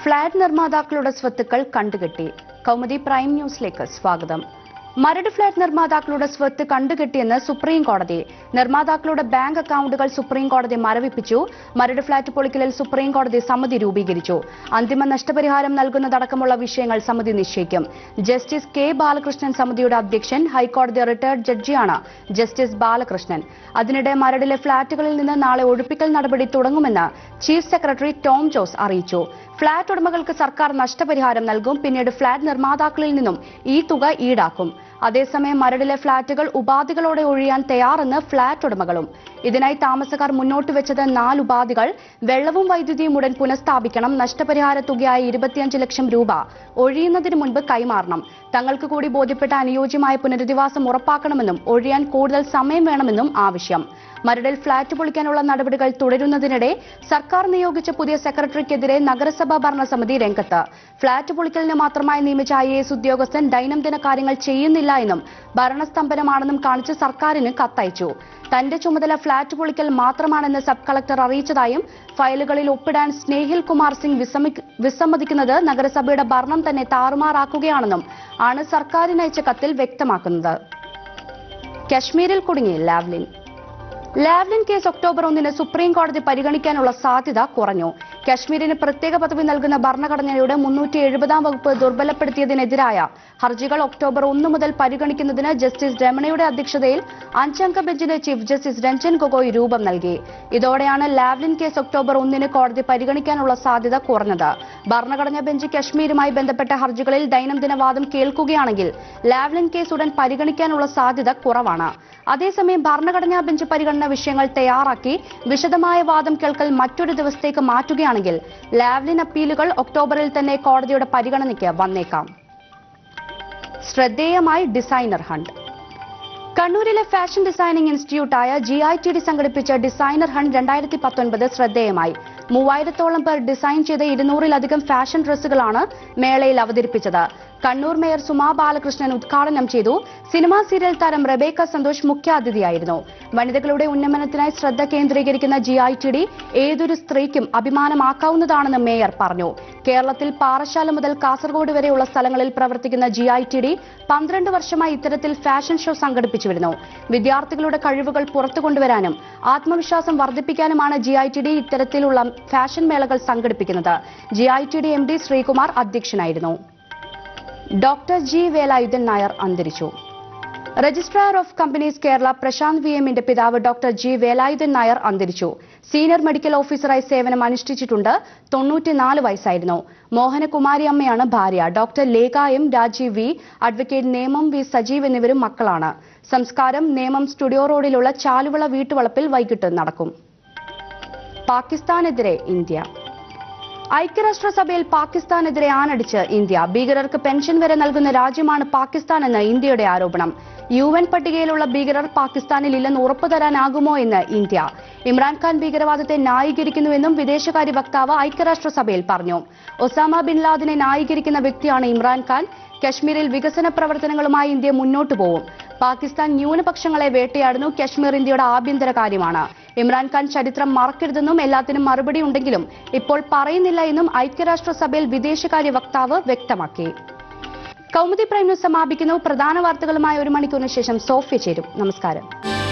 flat നിർമ്മാതാക്കളുടെ സ്വത്തുക്കൾ കണ്ടുകെട്ടി Kaumudi prime ന്യൂസിലേക്ക് സ്വാഗതം മരട് ഫ്ളാറ്റ് നിർമ്മാതാക്കളുടെ സ്വത്ത് കണ്ടുകെട്ടിയെന്ന് സുപ്രീം കോടതി നിർമ്മാതാക്കളുടെ ബാങ്ക് അക്കൗണ്ടുകൾ സുപ്രീം കോടതി മരവിപ്പിച്ചു മരട് ഫ്ളാറ്റ് പൊളിക്കലിൽ സുപ്രീം കോടതി സമിതി രൂപീകരിച്ചു അന്തിമ നഷ്ടപരിഹാരം നൽകുന്നതടക്കമുള്ള വിഷയങ്ങൾ സമിതി നിശ്ചയിക്കും ജസ്റ്റിസ് കെ ബാലകൃഷ്ണൻ സമിതിയുടെ അധ്യക്ഷൻ ഹൈക്കോടതി റിട്ടയർഡ് ജഡ്ജിയാണ് ജസ്റ്റിസ് ബാലകൃഷ്ണൻ അതിനിടെ മരടിലെ ഫ്ളാറ്റുകളിൽ നിന്ന് നാളെ ഒഴിപ്പിക്കൽ നടപടി തുടങ്ങുമെന്ന് ചീഫ് സെക്രട്ടറി ടോം ജോസ് അറിയിച്ചു ഫ്ളാറ്റ് ഉടമകൾക്ക് സർക്കാർ നഷ്ടപരിഹാരം നൽകും പിന്നീട് ഫ്ളാറ്റ് നിർമ്മാതാക്കളിൽ നിന്നും ഈ തുക ഈടാക്കും അതേസമയം മരടിലെ ഫ്ളാറ്റുകൾ ഉപാധികളോടെ ഒഴിയാൻ തയ്യാറെന്ന് ഫ്ളാറ്റ് ഉടമകളും ഇതിനായി താമസക്കാർ മുന്നോട്ട് വെച്ചത് നാല് ഉപാധികൾ വെള്ളവും വൈദ്യുതിയും ഉടൻ പുനഃസ്ഥാപിക്കണം നഷ്ടപരിഹാര തുകയായ ഇരുപത്തിയഞ്ച് ലക്ഷം രൂപ ഒഴിയുന്നതിന് മുൻപ് കൈമാറണം തങ്ങൾക്ക് കൂടി ബോധ്യപ്പെട്ട അനുയോജ്യമായ പുനരധിവാസം ഉറപ്പാക്കണമെന്നും ഒഴിയാൻ കൂടുതൽ സമയം വേണമെന്നും ആവശ്യം മരടിൽ ഫ്ളാറ്റ് പൊളിക്കാനുള്ള നടപടികൾ തുടരുന്നതിനിടെ സർക്കാർ നിയോഗിച്ച പുതിയ സെക്രട്ടറിക്കെതിരെ നഗരസഭാ ഭരണസമിതി രംഗത്ത് ഫ്ളാറ്റ് പൊളിക്കലിന് മാത്രമായി നിയമിച്ച ഐ എസ് ഉദ്യോഗസ്ഥൻ ദൈനംദിന കാര്യങ്ങൾ ചെയ്യുന്നില്ല എന്നും ഭരണസ്തംഭനമാണെന്നും കാണിച്ച് സർക്കാരിന് കത്തയച്ചു തന്റെ ചുമതല ഫ്ളാറ്റ് പൊളിക്കൽ മാത്രമാണെന്ന് സബ് കളക്ടർ അറിയിച്ചതായും ഫയലുകളിൽ ഒപ്പിടാൻ സ്നേഹിൽ കുമാർ സിംഗ് വിസമ്മി- വിസമ്മതിക്കുന്നത് നഗരസഭയുടെ ഭരണം തന്നെ താറുമാറാക്കുകയാണെന്നും ആണ് സർക്കാരിനയച്ച കത്തിൽ വ്യക്തമാക്കുന്നത് കശ്മീരിൽ കുടുങ്ങി ലാവ്ലിൻ ലാവ്ലിൻ കേസ് ഒക്ടോബർ ഒന്നിന് സുപ്രീം കോടതി പരിഗണിക്കാനുള്ള സാധ്യത കുറഞ്ഞു കശ്മീരിന് പ്രത്യേക പദവി നൽകുന്ന ഭരണഘടനയുടെ മുന്നൂറ്റി എഴുപതാം വകുപ്പ് ദുർബലപ്പെടുത്തിയതിനെതിരായ ഹർജികൾ ഒക്ടോബർ ഒന്ന് മുതൽ പരിഗണിക്കുന്നതിന് ജസ്റ്റിസ് രമണയുടെ അധ്യക്ഷതയിൽ അഞ്ചംഗ ബെഞ്ചിന് ചീഫ് ജസ്റ്റിസ് രഞ്ജൻ ഗൊഗോയ് രൂപം നൽകി ഇതോടെയാണ് ലാവ്ലിൻ കേസ് ഒക്ടോബർ ഒന്നിന് കോടതി പരിഗണിക്കാനുള്ള സാധ്യത കുറഞ്ഞത് ഭരണഘടനാ ബെഞ്ച് കശ്മീരുമായി ബന്ധപ്പെട്ട ഹർജികളിൽ ദൈനംദിന വാദം കേൾക്കുകയാണെങ്കിൽ ലാവ്ലിൻ കേസ് ഉടൻ പരിഗണിക്കാനുള്ള സാധ്യത കുറവാണ് അതേസമയം ഭരണഘടനാ ബെഞ്ച് പരിഗണന വിഷയങ്ങൾ തയ്യാറാക്കി വിശദമായ വാദം കേൾക്കൽ മറ്റൊരു ദിവസത്തേക്ക് മാറ്റുകയാണെങ്കിൽ ലാവ്ലിൻ അപ്പീലുകൾ ഒക്ടോബറിൽ തന്നെ കോടതിയുടെ പരിഗണനയ്ക്ക് വന്നേക്കാം ശ്രദ്ധേയമായി ഡിസൈനർ ഹണ്ട് കണ്ണൂരിലെ ഫാഷൻ ഡിസൈനിംഗ് ഇൻസ്റ്റിറ്റ്യൂട്ടായ ജി ഐ ടി ഡി സംഘടിപ്പിച്ച ഡിസൈനർ ഹണ്ട് രണ്ടായിരത്തി പത്തൊൻപത് ശ്രദ്ധേയമായി മൂവായിരത്തോളം പേർ ഡിസൈൻ ചെയ്ത ഇരുന്നൂറിലധികം ഫാഷൻ ഡ്രസ്സുകളാണ് മേളയിൽ അവതരിപ്പിച്ചത് കണ്ണൂർ മേയർ സുമാ ബാലകൃഷ്ണൻ ഉദ്ഘാടനം ചെയ്തു സിനിമാ സീരിയൽ താരം റബേക്ക സന്തോഷ് മുഖ്യാതിഥിയായിരുന്നു വനിതകളുടെ ഉന്നമനത്തിനായി ശ്രദ്ധ കേന്ദ്രീകരിക്കുന്ന ജി ഐ ടി ഡി ഏതൊരു സ്ത്രീക്കും അഭിമാനമാക്കാവുന്നതാണെന്ന് മേയർ പറഞ്ഞു കേരളത്തിൽ പാറശാല മുതൽ കാസർഗോഡ് വരെയുള്ള സ്ഥലങ്ങളിൽ പ്രവർത്തിക്കുന്ന ജി ഐ ടി ഡി പന്ത്രണ്ട് വർഷമായി ഇത്തരത്തിൽ ഫാഷൻ ഷോ സംഘടിപ്പിച്ചു വരുന്നു വിദ്യാർത്ഥികളുടെ കഴിവുകൾ പുറത്തു കൊണ്ടുവരാനും ആത്മവിശ്വാസം വർദ്ധിപ്പിക്കാനുമാണ് ജി ഐ ടി ഡി ഇത്തരത്തിലുള്ള ഫാഷൻ മേളകൾ സംഘടിപ്പിക്കുന്നത് G I T D M D Sreekumar അധ്യക്ഷനായിരുന്നു ഡോക്ടർ ജി വേലായുധൻ നായർ അന്തരിച്ചു registrar of companies Kerala Prashanth V എമ്മിന്റെ പിതാവ് ഡോക്ടർ ജി വേലായുധൻ നായർ അന്തരിച്ചു സീനിയർ മെഡിക്കൽ ഓഫീസറായി സേവനം അനുഷ്ഠിച്ചിട്ടുണ്ട് തൊണ്ണൂറ്റിനാല് വയസ്സായിരുന്നു മോഹനകുമാരി അമ്മയാണ് ഭാര്യ doctor Lekha M Rajeev V advocate Nemom V Sajeev എന്നിവരും മക്കളാണ് സംസ്കാരം നേമം സ്റ്റുഡിയോ റോഡിലുള്ള ചാലുവിള വീട്ടുവളപ്പിൽ വൈകിട്ട് നടക്കും പാകിസ്ഥാനെതിരെ ഇന്ത്യ ഐക്യരാഷ്ട്രസഭയിൽ പാകിസ്ഥാനെതിരെ ആണടിച്ച് ഇന്ത്യ ഭീകരർക്ക് പെൻഷൻ വരെ നൽകുന്ന രാജ്യമാണ് പാകിസ്ഥാൻ എന്ന് ഇന്ത്യയുടെ ആരോപണം യു എൻ പട്ടികയിലുള്ള ഭീകരർ പാകിസ്ഥാനിൽ ഇല്ലെന്ന് ഉറപ്പു തരാനാകുമോ എന്ന് ഇന്ത്യ ഇമ്രാൻഖാൻ ഭീകരവാദത്തെ ന്യായീകരിക്കുന്നുവെന്നും വിദേശകാര്യ വക്താവ് ഐക്യരാഷ്ട്രസഭയിൽ പറഞ്ഞു ഒസാമ ബിൻ ലാദിനെ ന്യായീകരിക്കുന്ന വ്യക്തിയാണ് ഇമ്രാൻഖാൻ കശ്മീരിൽ വികസന പ്രവർത്തനങ്ങളുമായി ഇന്ത്യ മുന്നോട്ടു പോകും പാകിസ്ഥാൻ ന്യൂനപക്ഷങ്ങളെ വേട്ടയാടുന്നു കശ്മീർ ഇന്ത്യയുടെ ആഭ്യന്തര കാര്യമാണ് ഇമ്രാൻഖാൻ ചരിത്രം മറക്കരുതെന്നും എല്ലാത്തിനും മറുപടി ഉണ്ടെങ്കിലും ഇപ്പോൾ പറയുന്നില്ല എന്നും ഐക്യരാഷ്ട്രസഭയിൽ വിദേശകാര്യ വക്താവ് വ്യക്തമാക്കി കൗമുദി പ്രൈം ന്യൂസ് സമാപിക്കുന്നു പ്രധാന വാർത്തകളുമായി ഒരു മണിക്കൂറിന് ശേഷം സോഫ്യ ചേരും നമസ്കാരം